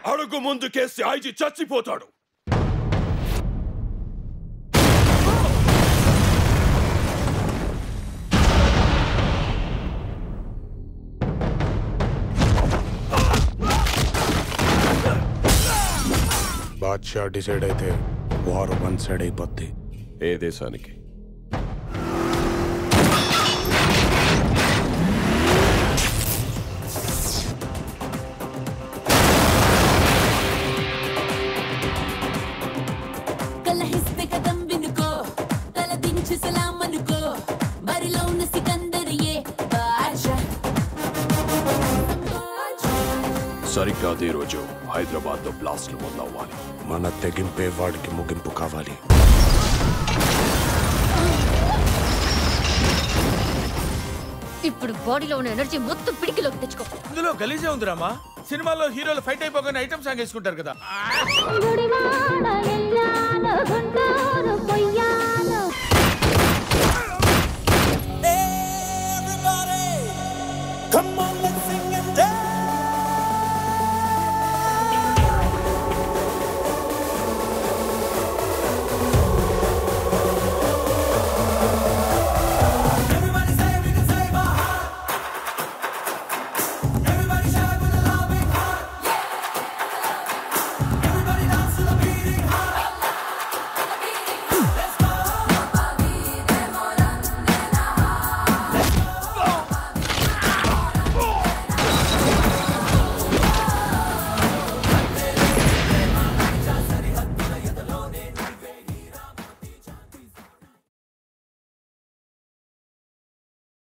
అడుగు ముందుకేసి ఐజీ చచ్చిపోతాడు బాద్షా డిసైడ్ అయితే వార్ వన్ సైడ్ అయిపోద్ది ఏ దేశానికి కలహిస్తే కదం వినుకో తల దించి సలాం అనుకో బరిలో ఉన్న సికందరియే బాద్షా సరిగ్గా అదే రోజు హైదరాబాద్ లో బ్లాస్ట్లు మొదలవ్వాలి మన తెగింపే వాడికి ముగింపు కావాలి ఇప్పుడు బాడీలో ఉన్న ఎనర్జీ మొత్తం పిడికిలోకి తెచ్చుకో ఇందులో గలీజే ఉందిరామా సినిమాలో హీరోలు ఫైట్ అయిపోగానే ఐటమ్ సాంగ్ వేసుకుంటారు కదా గుడివాడ ఎల్లాల గుంటూరు పొయ్యా